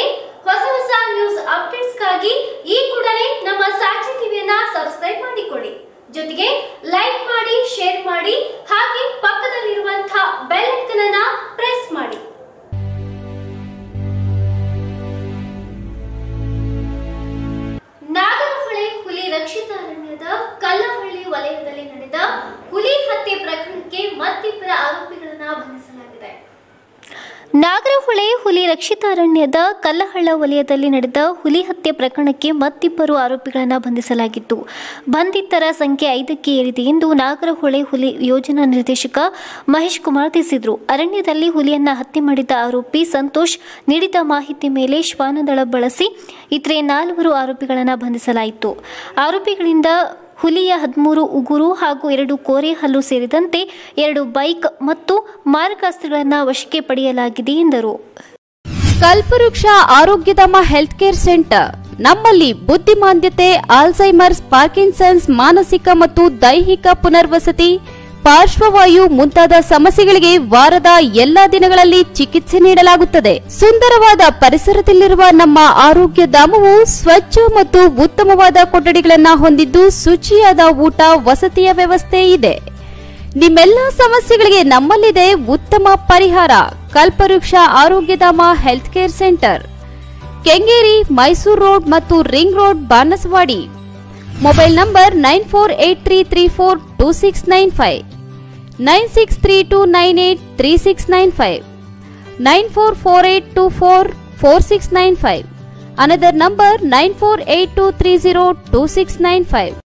ಹೊಸ ಹೊಸ ನ್ಯೂಸ್ ಅಪ್ಡೇಟ್ಸ್ಗಾಗಿ ಈ ಕೂಡಲೇ ನಮ್ಮ ಸಾಕ್ಷಿ ಟಿವಿಯನ್ನ ಸಬ್ಸ್ಕ್ರೈಬ್ ಮಾಡಿಕೊಳ್ಳಿ ಜೊತೆಗೆ ಲೈಕ್ ಮಾಡಿ ಶೇರ್ ಮಾಡಿ ಹಾಗೆ ಪಕ್ಕದಲ್ಲಿರುವಂತಹ ಬೆಲ್ ಐಕನ್ ಅನ್ನ ಪ್ರೆಸ್ ಮಾಡಿ ನಾಗರಹೊಳೆ ಹುಲಿ ರಕ್ಷಿತ ಅರಣ್ಯದ ಕಲ್ಲಹಳ್ಳಿ ವಲಯದಲ್ಲಿ ನಡೆದ ಹುಲಿ ಹತ್ಯೆ ಪ್ರಕರಣಕ್ಕೆ ಮತ್ತಿಬ್ಬರ ಆರೋಪಿಗಳನ್ನ ಬಂಧಿಸಲಾಗಿದೆ ನಾಗರಹೊಳೆ ಹುಲಿ ರಕ್ಷಿತ ಅರಣ್ಯದ ಕಲ್ಲಹಳ್ಳ ವಲಯದಲ್ಲಿ ನಡೆದ ಹುಲಿ ಹತ್ಯೆ ಪ್ರಕರಣಕ್ಕೆ ಮತ್ತಿಬ್ಬರು ಆರೋಪಿಗಳನ್ನು ಬಂಧಿಸಲಾಗಿತ್ತು ಬಂಧಿತರ ಸಂಖ್ಯೆ ಐದಕ್ಕೆ ಏರಿದೆ ಎಂದು ನಾಗರಹೊಳೆ ಹುಲಿ ಯೋಜನಾ ನಿರ್ದೇಶಕ ಮಹೇಶ್ ಕುಮಾರ್ ತಿಳಿಸಿದರು ಅರಣ್ಯದಲ್ಲಿ ಹುಲಿಯನ್ನ ಹತ್ಯೆ ಮಾಡಿದ ಆರೋಪಿ ಸಂತೋಷ್ ನೀಡಿದ ಮಾಹಿತಿ ಮೇಲೆ ಶ್ವಾನದಳ ಬಳಸಿ ಇತರೆ ನಾಲ್ವರು ಆರೋಪಿಗಳನ್ನು ಬಂಧಿಸಲಾಯಿತು ಆರೋಪಿಗಳಿಂದ ಹುಲಿಯ ಹದಿಮೂರು ಉಗುರು ಹಾಗೂ ಎರಡು ಕೋರೆ ಹಲ್ಲು ಸೇರಿದಂತೆ ಎರಡು ಬೈಕ್ ಮತ್ತು ಮಾರಕಾಸ್ತ್ರಗಳನ್ನು ವಶಕ್ಕೆ ಪಡೆಯಲಾಗಿದೆ ಎಂದರು ಕಲ್ಪವೃಕ್ಷ ಆರೋಗ್ಯಧಾಮ ಹೆಲ್ತ್ ಕೇರ್ ಸೆಂಟರ್ ನಮ್ಮಲ್ಲಿ ಬುದ್ಧಿಮಾಂದ್ಯತೆ ಆಲ್ಝೈಮರ್ಸ್ ಪಾರ್ಕಿನ್ಸನ್ಸ್ ಮಾನಸಿಕ ಮತ್ತು ದೈಹಿಕ ಪುನರ್ವಸತಿ ಪಾರ್ಶ್ವವಾಯು ಮುಂತಾದ ಸಮಸ್ಯೆಗಳಿಗೆ ವಾರದ ಎಲ್ಲಾ ದಿನಗಳಲ್ಲಿ ಚಿಕಿತ್ಸೆ ನೀಡಲಾಗುತ್ತದೆ ಸುಂದರವಾದ ಪರಿಸರದಲ್ಲಿರುವ ನಮ್ಮ ಆರೋಗ್ಯ ಧಾಮವು ಸ್ವಚ್ಛ ಮತ್ತು ಉತ್ತಮವಾದ ಕೊಠಡಿಗಳನ್ನು ಹೊಂದಿದ್ದು ಶುಚಿಯಾದ ಊಟ ವಸತಿಯ ವ್ಯವಸ್ಥೆ ಇದೆ ನಿಮ್ಮೆಲ್ಲ ಸಮಸ್ಯೆಗಳಿಗೆ ನಮ್ಮಲ್ಲಿದೆ ಉತ್ತಮ ಪರಿಹಾರ Kalpavriksha Arogyadhama health care centre Kengeri Mysuru road ಮತ್ತು ring road Banaswadi mobile number nine four eight three three four two six nine five nine six three two nine eight three six nine five nine four four eight two four four six nine five another number nine four eight two three zero two six nine five